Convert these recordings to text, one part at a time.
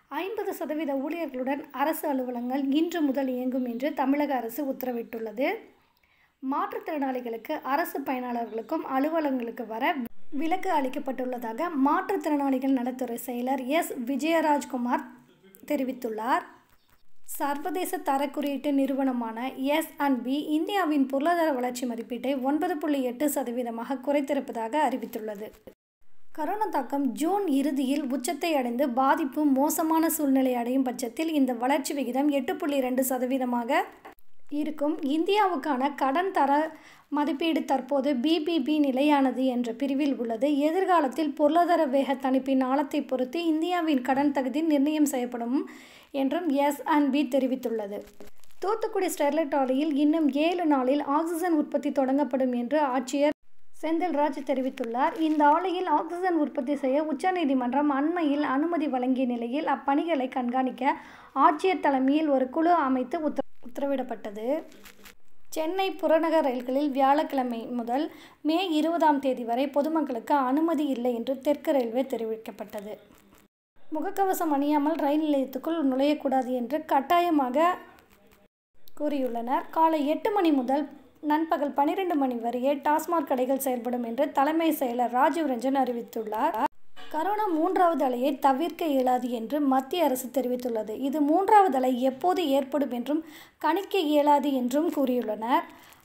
ஐம்பது சதவீத ஊழியர்களுடன் அரசு அலுவலகங்கள் இன்று முதல் இயங்கும் என்று தமிழக அரசு உத்தரவிட்டுள்ளது மாற்றுத்திறனாளிகளுக்கு அரசு பயனாளர்களுக்கும் அலுவலகங்களுக்கு வர விலக்கு அளிக்கப்பட்டுள்ளதாக மாற்றுத்திறனாளிகள் நலத்துறை செயலர் எஸ் விஜயராஜ்குமார் தெரிவித்துள்ளார் சர்வதேச தர குறியீட்டு நிறுவனமான எஸ் அண்ட் பி இந்தியாவின் பொருளாதார வளர்ச்சி மதிப்பீட்டை ஒன்பது புள்ளி எட்டு சதவீதமாக குறைத்திருப்பதாக அறிவித்துள்ளது கரோனா தாக்கம் ஜூன் இறுதியில் உச்சத்தை அடைந்து பாதிப்பு மோசமான சூழ்நிலை அடையும் பட்சத்தில் இந்த வளர்ச்சி விகிதம் எட்டு புள்ளி ரெண்டு சதவீதமாக இருக்கும் இந்தியாவுக்கான கடன் தர மதிப்பீடு தற்போது பிபிபி நிலையானது என்ற பிரிவில் உள்ளது எதிர்காலத்தில் பொருளாதார வேக தணிப்பின் ஆழத்தை பொறுத்து இந்தியாவின் கடன் தகுதி நிர்ணயம் செய்யப்படும் என்றும் எஸ் அண்ட் பி தெரிவித்துள்ளது தூத்துக்குடி ஸ்டெர்லைட் ஆலையில் இன்னும் ஏழு நாளில் ஆக்சிஜன் உற்பத்தி தொடங்கப்படும் என்று ஆட்சியர் செந்தில்ராஜ் தெரிவித்துள்ளார் இந்த ஆலையில் ஆக்சிஜன் உற்பத்தி செய்ய உச்சநீதிமன்றம் அண்மையில் அனுமதி வழங்கிய நிலையில் அப்பணிகளை கண்காணிக்க ஆட்சியர் தலைமையில் ஒரு குழு அமைத்து உத்தர உத்தரவிடப்பட்டது சென்னை புறநகர் ரயில்களில் வியாழக்கிழமை முதல் மே இருபதாம் தேதி வரை பொதுமக்களுக்கு அனுமதி இல்லை என்று தெற்கு ரயில்வே தெரிவிக்கப்பட்டது முகக்கவசம் அணியாமல் ரயில் நிலையத்துக்குள் நுழையக்கூடாது என்று கட்டாயமாக கூறியுள்ளனர் காலை எட்டு மணி முதல் நண்பகல் பன்னிரெண்டு மணி வரையே டாஸ்மாக் கடைகள் செயல்படும் என்று தலைமை செயலர் ராஜீவ் ரஞ்சன் அறிவித்துள்ளார் கரோனா மூன்றாவது அலையை தவிர்க்க இயலாது என்று மத்திய அரசு தெரிவித்துள்ளது இது மூன்றாவது அலை எப்போது ஏற்படும் என்றும் கணிக்க இயலாது என்றும் கூறியுள்ளனர்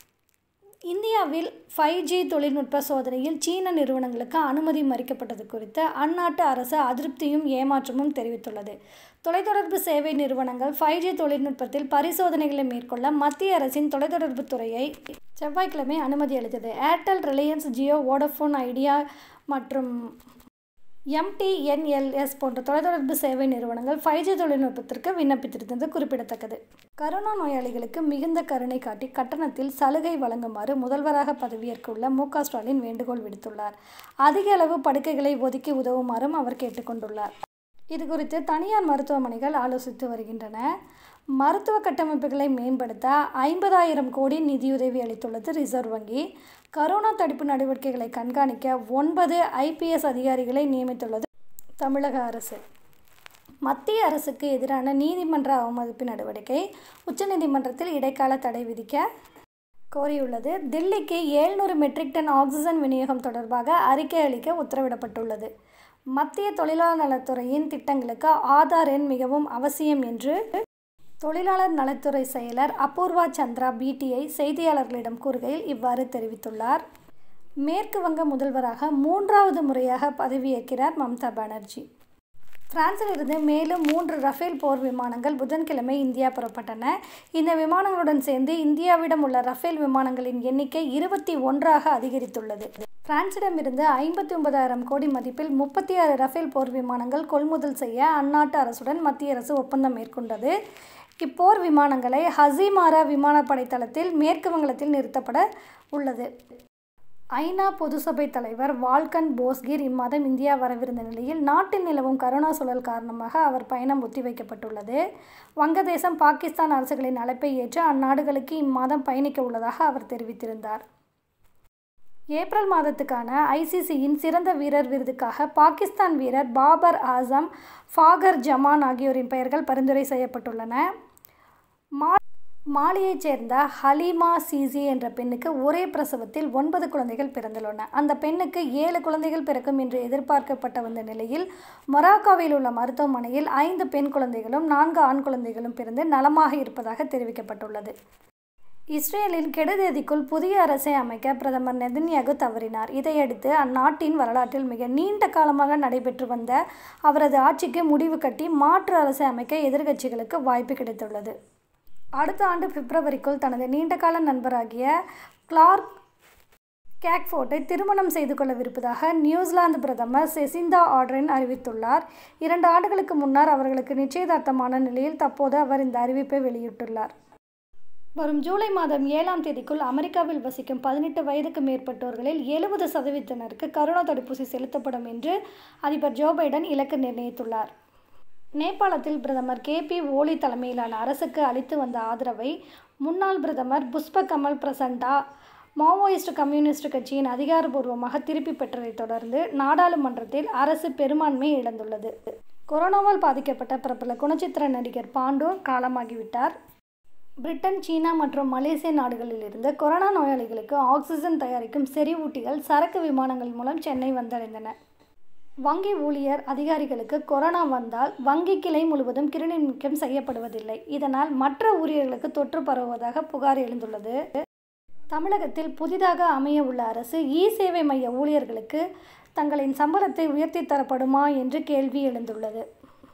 இந்தியாவில் ஃபைவ் ஜி தொழில்நுட்ப சோதனையில் சீன நிறுவனங்களுக்கு அனுமதி மறிக்கப்பட்டது குறித்து அந்நாட்டு அரசு அதிருப்தியும் ஏமாற்றமும் தெரிவித்துள்ளது தொலைத்தொடர்பு சேவை நிறுவனங்கள் ஃபைவ் ஜி தொழில்நுட்பத்தில் பரிசோதனைகளை மேற்கொள்ள மத்திய அரசின் தொலைத்தொடர்பு துறையை செவ்வாய்க்கிழமை அனுமதி அளித்தது ஏர்டெல் ரிலையன்ஸ் ஜியோ வோடஃபோன் ஐடியா மற்றும் எம்டிஎன்எல்எஸ் போன்ற தொலைத்தொடர்பு சேவை நிறுவனங்கள் ஃபைவ் ஜி தொழில்நுட்பத்திற்கு விண்ணப்பித்திருந்தது குறிப்பிடத்தக்கது கரோனா நோயாளிகளுக்கு மிகுந்த கருணை காட்டி கட்டணத்தில் சலுகை வழங்குமாறு முதல்வராக பதவியேற்க உள்ள மு க ஸ்டாலின் வேண்டுகோள் விடுத்துள்ளார் அதிக அளவு படுக்கைகளை ஒதுக்கி உதவுமாறும் அவர் கேட்டுக்கொண்டுள்ளார் இது குறித்து தனியார் மருத்துவமனைகள் ஆலோசித்து வருகின்றன மருத்துவ கட்டமைப்புகளை மேம்படுத்த ஐம்பதாயிரம் கோடி நிதியுதவி அளித்துள்ளது ரிசர்வ் வங்கி கரோனா தடுப்பு நடவடிக்கைகளை கண்காணிக்க ஒன்பது ஐபிஎஸ் அதிகாரிகளை நியமித்துள்ளது தமிழக அரசு மத்திய அரசுக்கு எதிரான நீதிமன்ற அவமதிப்பு நடவடிக்கை உச்சநீதிமன்றத்தில் இடைக்கால தடை விதிக்க கோரியுள்ளது தில்லிக்கு ஏழ்நூறு மெட்ரிக் டன் ஆக்சிஜன் விநியோகம் தொடர்பாக அறிக்கை அளிக்க உத்தரவிடப்பட்டுள்ளது மத்திய தொழிலாளர் நலத்துறையின் திட்டங்களுக்கு ஆதார் எண் மிகவும் அவசியம் என்று தொழிலாளர் நலத்துறை செயலர் அபூர்வா சந்திரா பிடிஐ செய்தியாளர்களிடம் கூறுகையில் இவ்வாறு தெரிவித்துள்ளார் மேற்கு வங்க முதல்வராக மூன்றாவது முறையாக பதவியேற்கிறார் மம்தா பானர்ஜி பிரான்சிலிருந்து மேலும் மூன்று ரஃபேல் போர் விமானங்கள் புதன்கிழமை இந்தியா புறப்பட்டன இந்த விமானங்களுடன் சேர்ந்து இந்தியாவிடம் உள்ள ரஃபேல் விமானங்களின் எண்ணிக்கை இருபத்தி ஒன்றாக அதிகரித்துள்ளது பிரான்சிடமிருந்து ஐம்பத்தி ஒன்பதாயிரம் கோடி மதிப்பில் முப்பத்தி ஆறு ரஃபேல் போர் விமானங்கள் கொள்முதல் செய்ய அந்நாட்டு அரசுடன் மத்திய அரசு ஒப்பந்தம் மேற்கொண்டது இப்போர் விமானங்களை ஹசிமாரா விமானப்படை தளத்தில் மேற்கு வங்கத்தில் நிறுத்தப்பட உள்ளது ஐநா பொதுசபை தலைவர் வால்கன் போஸ்கிர் இம்மாதம் இந்தியா வரவிருந்த நிலையில் நாட்டில் நிலவும் கரோனா சூழல் காரணமாக அவர் பயணம் ஒத்திவைக்கப்பட்டுள்ளது வங்கதேசம் பாகிஸ்தான் அரசுகளின் அழைப்பை ஏற்று அந்நாடுகளுக்கு இம்மாதம் பயணிக்க உள்ளதாக அவர் தெரிவித்திருந்தார் ஏப்ரல் மாதத்துக்கான ஐசிசியின் சிறந்த வீரர் விருதுக்காக பாகிஸ்தான் வீரர் பாபர் ஆசம் ஃபாகர் ஜமான் ஆகியோரின் பெயர்கள் பரிந்துரை செய்யப்பட்டுள்ளன மா மாலியைச் சேர்ந்த ஹலீமா சிசி என்ற பெண்ணுக்கு ஒரே பிரசவத்தில் ஒன்பது குழந்தைகள் பிறந்துள்ளன அந்த பெண்ணுக்கு ஏழு குழந்தைகள் பிறக்கும் என்று எதிர்பார்க்கப்பட்ட வந்த நிலையில் மொராக்காவில் உள்ள மருத்துவமனையில் ஐந்து பெண் குழந்தைகளும் நான்கு ஆண் குழந்தைகளும் பிறந்து நலமாக இருப்பதாக தெரிவிக்கப்பட்டுள்ளது இஸ்ரேலின் கெடுதேதிக்குள் புதிய அரசை அமைக்க பிரதமர் நெதன்யாகு தவறினார் இதையடுத்து அந்நாட்டின் வரலாற்றில் மிக நீண்ட காலமாக நடைபெற்று வந்த அவரது ஆட்சிக்கு முடிவு கட்டி மாற்று அரசை அமைக்க எதிர்க்கட்சிகளுக்கு வாய்ப்பு கிடைத்துள்ளது அடுத்த ஆண்டு பிப்ரவரிக்குள் தனது நீண்டகால நண்பராகிய கிளார்க் கேக்ஃபோர்ட்டை திருமணம் செய்து கொள்ளவிருப்பதாக நியூசிலாந்து பிரதமர் செசிந்தா ஆர்டரின் அறிவித்துள்ளார் இரண்டு ஆண்டுகளுக்கு முன்னர் அவர்களுக்கு நிச்சயதார்த்தமான நிலையில் தற்போது அவர் இந்த அறிவிப்பை வெளியிட்டுள்ளார் வரும் ஜூலை மாதம் ஏழாம் தேதிக்குள் அமெரிக்காவில் வசிக்கும் பதினெட்டு வயதுக்கு மேற்பட்டோர்களில் எழுபது சதவீதத்தினருக்கு கரோனா தடுப்பூசி செலுத்தப்படும் என்று அதிபர் ஜோ பைடன் இலக்கு நிர்ணயித்துள்ளார் நேபாளத்தில் பிரதமர் கே பி ஓலி தலைமையிலான அரசுக்கு அளித்து வந்த ஆதரவை முன்னாள் பிரதமர் புஷ்ப கமல் பிரசண்டா மாவோயிஸ்ட் கம்யூனிஸ்ட் கட்சியின் அதிகாரப்பூர்வமாக திருப்பி பெற்றதைத் தொடர்ந்து நாடாளுமன்றத்தில் அரசு பெரும்பான்மை இழந்துள்ளது கொரோனாவால் பாதிக்கப்பட்ட பிரபல குணச்சித்திர நடிகர் பாண்டு காலமாகிவிட்டார் பிரிட்டன் சீனா மற்றும் மலேசிய நாடுகளிலிருந்து கொரோனா நோயாளிகளுக்கு ஆக்சிஜன் தயாரிக்கும் செறிவூட்டிகள் சரக்கு விமானங்கள் மூலம் சென்னை வந்தடைந்தன வங்கி ஊழியர் அதிகாரிகளுக்கு கொரோனா வந்தால் வங்கி கிளை முழுவதும் கிருமி நீக்கம் செய்யப்படுவதில்லை இதனால் மற்ற ஊழியர்களுக்கு தொற்று பரவுவதாக புகார் எழுந்துள்ளது தமிழகத்தில் புதிதாக அமைய உள்ள அரசு இ சேவை மைய ஊழியர்களுக்கு தங்களின் சம்பளத்தை உயர்த்தி தரப்படுமா என்று கேள்வி எழுந்துள்ளது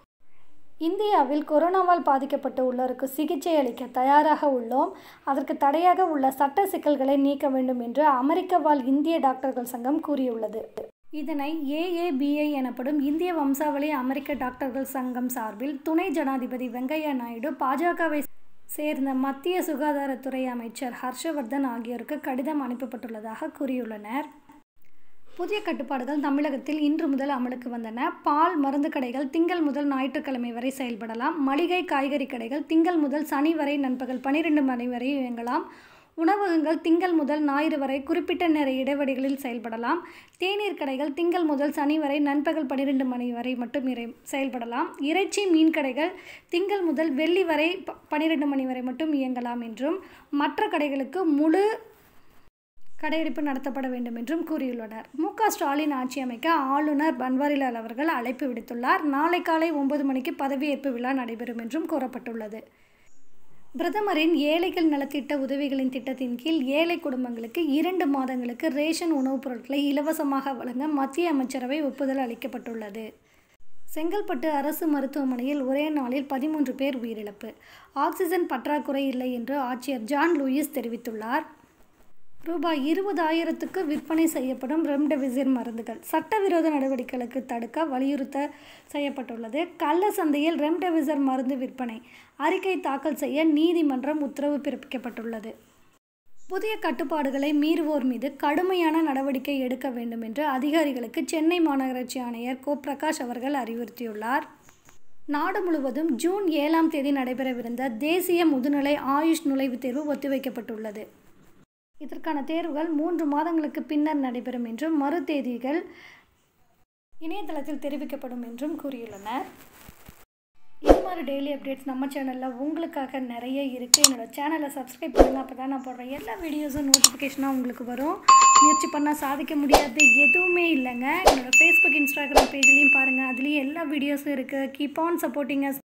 இந்தியாவில் கொரோனாவால் பாதிக்கப்பட்டு உள்ளோருக்கு சிகிச்சை அளிக்க தயாராக உள்ளோம் அதற்கு தடையாக உள்ள சட்ட சிக்கல்களை நீக்க வேண்டும் என்று அமெரிக்க வாழ் இந்திய டாக்டர்கள் சங்கம் கூறியுள்ளது இதனை ஏஏபிஐ எனப்படும் இந்திய வம்சாவளி அமெரிக்க டாக்டர்கள் சங்கம் சார்பில் துணை ஜனாதிபதி வெங்கையா நாயுடு பாஜகவை சேர்ந்த மத்திய சுகாதாரத்துறை அமைச்சர் ஹர்ஷவர்தன் ஆகியோருக்கு கடிதம் அனுப்பப்பட்டுள்ளதாக கூறியுள்ளனர் புதிய கட்டுப்பாடுகள் தமிழகத்தில் இன்று முதல் அமலுக்கு வந்தன பால் மருந்து கடைகள் திங்கள் முதல் ஞாயிற்றுக்கிழமை வரை செயல்படலாம் மளிகை காய்கறி கடைகள் திங்கள் முதல் சனி வரை நண்பகல் பனிரெண்டு மணி வரை இயங்கலாம் உணவகங்கள் திங்கள் முதல் ஞாயிறு வரை குறிப்பிட்ட நேர இடைவெளிகளில் செயல்படலாம் தேநீர் கடைகள் திங்கள் முதல் சனி வரை நண்பகல் பன்னிரெண்டு மணி வரை மட்டும் இறை செயல்படலாம் இறைச்சி மீன் கடைகள் திங்கள் முதல் வெள்ளி வரை ப பன்னிரெண்டு மணி வரை மட்டும் இயங்கலாம் என்றும் மற்ற கடைகளுக்கு முழு கடையெடுப்பு நடத்தப்பட வேண்டும் என்றும் கூறியுள்ளனர் மு க ஸ்டாலின் ஆட்சி அமைக்க ஆளுநர் பன்வாரிலால் அவர்கள் அழைப்பு விடுத்துள்ளார் நாளை காலை ஒன்பது மணிக்கு பதவியேற்பு விழா நடைபெறும் என்றும் கூறப்பட்டுள்ளது பிரதமரின் ஏழைகள் நலத்திட்ட உதவிகளின் திட்டத்தின் கீழ் ஏழை குடும்பங்களுக்கு இரண்டு மாதங்களுக்கு ரேஷன் உணவுப் பொருட்களை இலவசமாக வழங்க மத்திய அமைச்சரவை ஒப்புதல் அளிக்கப்பட்டுள்ளது செங்கல்பட்டு அரசு மருத்துவமனையில் ஒரே நாளில் பதிமூன்று பேர் உயிரிழப்பு ஆக்சிஜன் பற்றாக்குறை இல்லை என்று ஆட்சியர் ஜான் லூயிஸ் தெரிவித்துள்ளார் ரூபாய் இருபதாயிரத்துக்கு விற்பனை செய்யப்படும் ரெம்டெசிவிர் மருந்துகள் சட்டவிரோத நடவடிக்கைகளுக்கு தடுக்க வலியுறுத்த செய்யப்பட்டுள்ளது கள்ள சந்தையில் ரெம்டெசிவிர் மருந்து விற்பனை அறிக்கை தாக்கல் செய்ய நீதிமன்றம் உத்தரவு பிறப்பிக்கப்பட்டுள்ளது புதிய கட்டுப்பாடுகளை மீறுவோர் மீது கடுமையான நடவடிக்கை எடுக்க வேண்டும் என்று அதிகாரிகளுக்கு சென்னை மாநகராட்சி ஆணையர் கோ பிரகாஷ் அவர்கள் அறிவுறுத்தியுள்ளார் நாடு முழுவதும் ஜூன் ஏழாம் தேதி நடைபெறவிருந்த தேசிய முதுநிலை ஆயுஷ் நுழைவுத் தேர்வு ஒத்திவைக்கப்பட்டுள்ளது இதற்கான தேர்வுகள் மூன்று மாதங்களுக்கு பின்னர் நடைபெறும் என்றும் மறு தேதிகள் இணையதளத்தில் தெரிவிக்கப்படும் என்றும் கூறியுள்ளனர் இது மாதிரி டெய்லி அப்டேட்ஸ் நம்ம சேனலில் உங்களுக்காக நிறைய இருக்குது என்னோடய சேனலை சப்ஸ்கிரைப் பண்ணுங்கள் அப்போ தான் நான் போடுற எல்லா வீடியோஸும் நோட்டிஃபிகேஷனாக உங்களுக்கு வரும் முயற்சி பண்ணால் சாதிக்க முடியாது எதுவுமே இல்லைங்க என்னோடய ஃபேஸ்புக் இன்ஸ்டாகிராம் பேஜ்லேயும் பாருங்கள் அதுலேயும் எல்லா வீடியோஸும் இருக்குது கீப் ஆன் சப்போர்ட்டிங் அஸ்